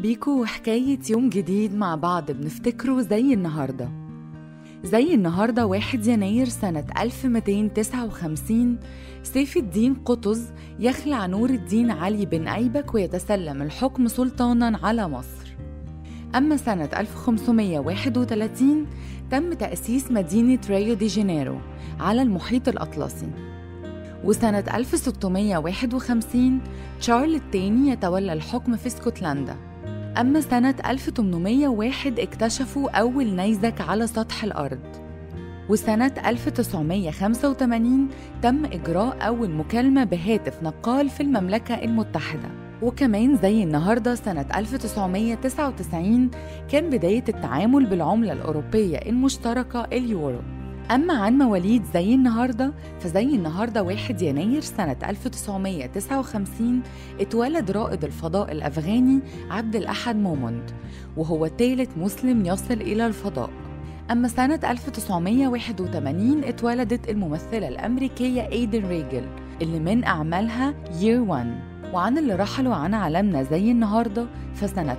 بيكو وحكاية يوم جديد مع بعض بنفتكره زي النهاردة زي النهاردة 1 يناير سنة 1259 سيف الدين قطز يخلع نور الدين علي بن أيبك ويتسلم الحكم سلطانا على مصر أما سنة 1531 تم تأسيس مدينة ريو دي جانيرو على المحيط الأطلسي وسنة 1651 تشارل الثاني يتولى الحكم في اسكتلندا أما سنة 1801 اكتشفوا أول نيزك على سطح الأرض وسنة 1985 تم إجراء أول مكالمة بهاتف نقال في المملكة المتحدة وكمان زي النهاردة سنة 1999 كان بداية التعامل بالعملة الأوروبية المشتركة اليورو أما عن مواليد زي النهاردة فزي النهاردة 1 يناير سنة 1959 اتولد رائد الفضاء الأفغاني عبد الأحد موموند وهو ثالث مسلم يصل إلى الفضاء أما سنة 1981 اتولدت الممثلة الأمريكية إيدن ريجل اللي من أعمالها Year One وعن اللي رحلوا عن عالمنا زي النهارده فسنة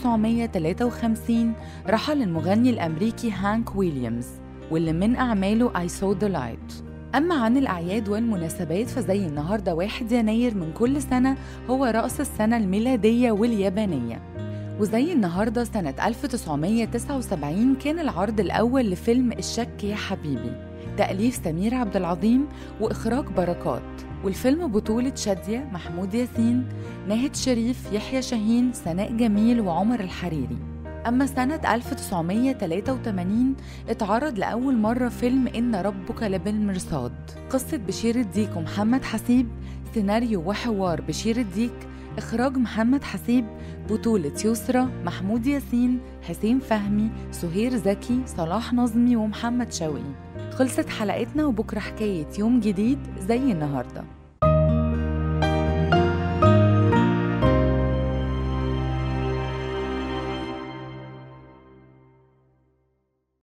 1953 رحل المغني الأمريكي هانك ويليامز واللي من أعماله I Saw the Light أما عن الأعياد والمناسبات فزي النهاردة 1 يناير من كل سنة هو رأس السنة الميلادية واليابانية وزي النهاردة سنة 1979 كان العرض الأول لفيلم الشك يا حبيبي تأليف سمير عبد العظيم وإخراج بركات والفيلم بطولة شادية محمود ياسين ناهد شريف يحيى شاهين سناء جميل وعمر الحريري أما سنة 1983 اتعرض لأول مرة فيلم إن ربك لبالمرصاد قصة بشير الديك ومحمد حسيب سيناريو وحوار بشير الديك إخراج محمد حسيب بطولة يسرى محمود ياسين حسين فهمي سهير زكي صلاح نظمي ومحمد شوقي خلصت حلقتنا وبكرة حكاية يوم جديد زي النهارده